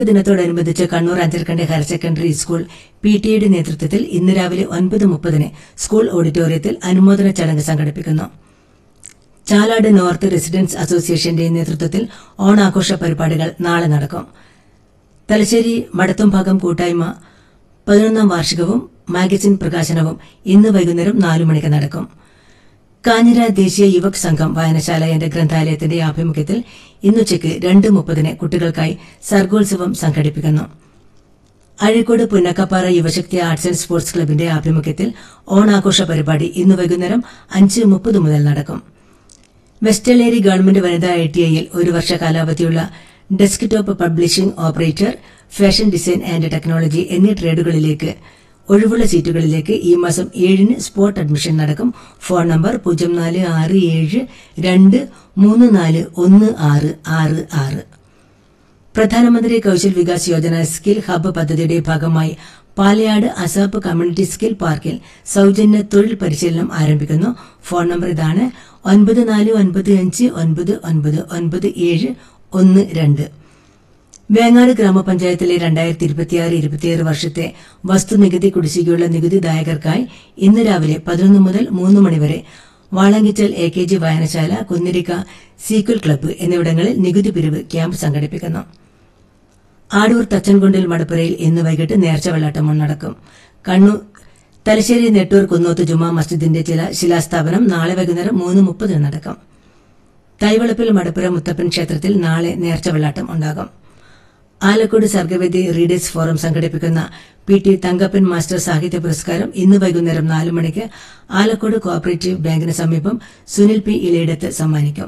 ദിനത്തോടനുബന്ധിച്ച് Kannur Ancharakandy higher secondary school P T എയുടെ നേതൃത്വത്തിൽ ഇന്ന് രാവിലെ ഒൻപത് മുപ്പതിന് സ്കൂൾ ഓഡിറ്റോറിയത്തിൽ അനുമോദന ചടങ്ങ് സംഘടിപ്പിക്കുന്നു ചാലാട് നോർത്ത് റെസിഡൻസ് അസോസിയേഷന്റെ നേതൃത്വത്തിൽ ഓണാഘോഷ പരിപാടികൾ നാളെ നടക്കും തലശ്ശേരി മടത്തുംഭാഗം കൂട്ടായ്മ പതിനൊന്നാം വാർഷികവും മാഗസിൻ പ്രകാശനവും ഇന്ന് വൈകുന്നേരം നാലു മണിക്ക് നടക്കും കാഞ്ഞിര ദേശീയ യുവക് സംഘം വായനശാല എന്ന ഗ്രന്ഥാലയത്തിന്റെ ആഭിമുഖ്യത്തിൽ ഇന്നുച്ചയ്ക്ക് രണ്ട് മുപ്പതിന് കുട്ടികൾക്കായി സർഗോത്സവം സംഘടിപ്പിക്കുന്നു Azhikode Punnakkappara Yuvashakti arts and sports ക്ലബിന്റെ ആഭിമുഖ്യത്തിൽ ഓണാഘോഷ പരിപാടി ഇന്ന് വൈകുന്നേരം അഞ്ച് മുപ്പത് മുതൽ നടക്കും വെസ്റ്റലേരി ഗവൺമെന്റ് വനിതാ ഐ ടി ഐയിൽ ഒരു വർഷ കാലാവധിയുള്ള desktop publishing operator fashion design and technology എന്നീ ട്രേഡുകളിലേക്ക് ഒഴിവുള്ള സീറ്റുകളിലേക്ക് ഈ മാസം ഏഴിന് സ്പോട്ട് അഡ്മിഷൻ നടക്കും ഫോൺ നമ്പർ പൂജ്യം നാല് ആറ് ഏഴ് രണ്ട് മൂന്ന് നാല് ഒന്ന് ആറ് ആറ് ആറ് പ്രധാനമന്ത്രി കൌശൽ വികാസ് യോജന സ്കിൽ ഹബ്ബ് പദ്ധതിയുടെ ഭാഗമായി പാലയാട് അസാപ്പ് കമ്മ്യൂണിറ്റി സ്കിൽ പാർക്കിൽ സൌജന്യ തൊഴിൽ പരിശീലനം ആരംഭിക്കുന്നു ഫോൺ നമ്പർ ഇതാണ് ഒൻപത് നാല് ഒൻപത് അഞ്ച് ഒൻപത് ഒൻപത് ഒൻപത് ഏഴ് ഒന്ന് രണ്ട് വേങ്ങാട് ഗ്രാമപഞ്ചായത്തിലെ രണ്ടായിരത്തി ഇരുപത്തിയാറ് ഇരുപത്തിയേഴ് വർഷത്തെ വസ്തുനികുതി കുടിശ്ശികയുള്ള നികുതിദായകർക്കായി ഇന്ന് രാവിലെ പതിനൊന്ന് മുതൽ മൂന്ന് മണിവരെ വാളങ്കിച്ചൽ എ കെ ജി വായനശാല കുന്നിരിക്ക സീക്വൽ ക്ലബ്ബ് എന്നിവിടങ്ങളിൽ നികുതി പിരിവ് ക്യാമ്പ് സംഘടിപ്പിക്കുന്നു ആടൂർ തച്ചൻകുണ്ടിൽ മടപ്പുരയിൽ ഇന്ന് വൈകിട്ട് നേർച്ച വെള്ളാട്ടം നടക്കും കണ്ണൂർ തലശ്ശേരി നെട്ടൂർ കുന്നോത്ത് ജുമാ മസ്ജിദിന്റെ ചില ശിലാസ്ഥാപനം നാളെ വൈകുന്നേരം മൂന്ന് മുപ്പതിന് നടക്കും തൈവളപ്പിൽ മടപ്പുര മുത്തപ്പൻ ക്ഷേത്രത്തിൽ നാളെ നേർച്ച വെള്ളാട്ടം ഉണ്ടാകും ആലക്കോട് സർഗവേദി റീഡേഴ്സ് ഫോറം സംഘടിപ്പിക്കുന്ന പി ടി തങ്കപ്പൻ മാസ്റ്റർ സാഹിത്യ പുരസ്കാരം ഇന്ന് വൈകുന്നേരം നാല് മണിക്ക് ആലക്കോട് കോഓപ്പറേറ്റീവ് ബാങ്കിന് സമീപം സുനിൽ പി ഇലയിടത്ത് സമ്മാനിക്കും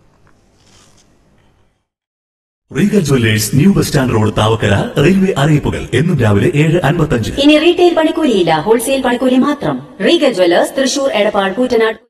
Regal jewellers new bus stand road Thavakkara railway അറിയിപ്പുകൾ എന്നും രാവിലെ ഏഴ് അൻപത്തഞ്ച് ഇനി റീറ്റെയിൽ പണിക്കൂലിയില്ല ഹോൾസെയിൽ പണിക്കൂലി മാത്രം റീഗൽ ജ്വല്ലേഴ്സ് തൃശൂർ എടപ്പാൾ കൂറ്റനാട്